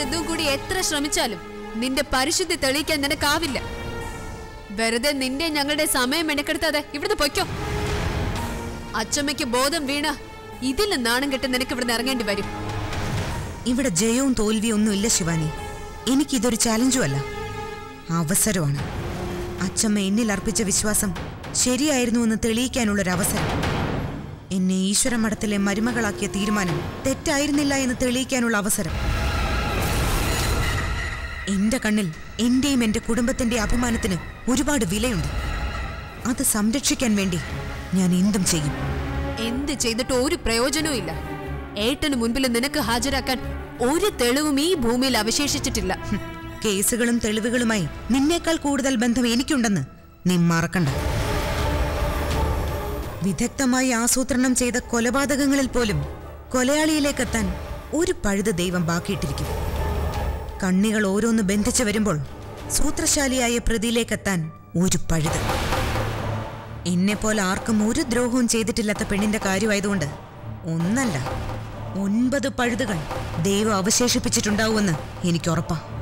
സിദ്ധുവും കൂടി എത്ര ശ്രമിച്ചാലും നിന്റെ പരിശുദ്ധി തെളിയിക്കാൻ നിനക്കാവില്ല വെറുതെ നിന്റെ ഞങ്ങളുടെ സമയം മെനക്കെടുത്താതെ ഇവിടുന്ന് പൊയ്ക്കോ അച്ചമ്മയ്ക്ക് ബോധം വീണ ഇതിൽ നാണം കെട്ട് നിനക്ക് ഇവിടുന്ന് ഇറങ്ങേണ്ടി വരും ഇവിടെ ജയവും തോൽവിയും ഒന്നും ഇല്ല ശിവാനി എനിക്കിതൊരു ചാലഞ്ചും അല്ല അവസരമാണ് അച്ചമ്മ എന്നിൽ അർപ്പിച്ച വിശ്വാസം ശരിയായിരുന്നു എന്ന് തെളിയിക്കാനുള്ളൊരവസരം എന്നെ ഈശ്വര മഠത്തിലെ മരുമകളാക്കിയ തീരുമാനം തെറ്റായിരുന്നില്ല എന്ന് തെളിയിക്കാനുള്ള അവസരം എന്റെ കണ്ണിൽ എന്റെയും എന്റെ കുടുംബത്തിന്റെ അഭിമാനത്തിന് ഒരുപാട് വിലയുണ്ട് അത് സംരക്ഷിക്കാൻ വേണ്ടി ഞാൻ എന്തും ചെയ്യും എന്ത് ചെയ്തിട്ട് ഒരു പ്രയോജനവും ഇല്ല ഏട്ടന് മുൻപിൽ നിനക്ക് ഹാജരാക്കാൻ ഒരു തെളിവും ഈ ഭൂമിയിൽ അവശേഷിച്ചിട്ടില്ല ഹും, കേസുകളും തെളിവുകളുമായി നിന്നേക്കാൾ കൂടുതൽ ബന്ധം എനിക്കുണ്ടെന്ന് നീ മറക്കണ്ട വിദഗ്ധമായി ആസൂത്രണം ചെയ്ത കൊലപാതകങ്ങളിൽ പോലും കൊലയാളിയിലേക്കെത്താൻ ഒരു പഴുത് ദൈവം ബാക്കിയിട്ടിരിക്കും കണ്ണികൾ ഓരോന്ന് ബന്ധിച്ചു വരുമ്പോൾ സൂത്രശാലിയായ പ്രതിയിലേക്കെത്താൻ ഒരു പഴുത് എന്നെ പോലെ ആർക്കും ഒരു ദ്രോഹവും ചെയ്തിട്ടില്ലാത്ത പെണ്ണിന്റെ കാര്യമായതുകൊണ്ട് ഒന്നല്ല ഒൻപത് പഴുതുകൾ ദൈവം അവശേഷിപ്പിച്ചിട്ടുണ്ടാവുമെന്ന് എനിക്ക് ഉറപ്പാ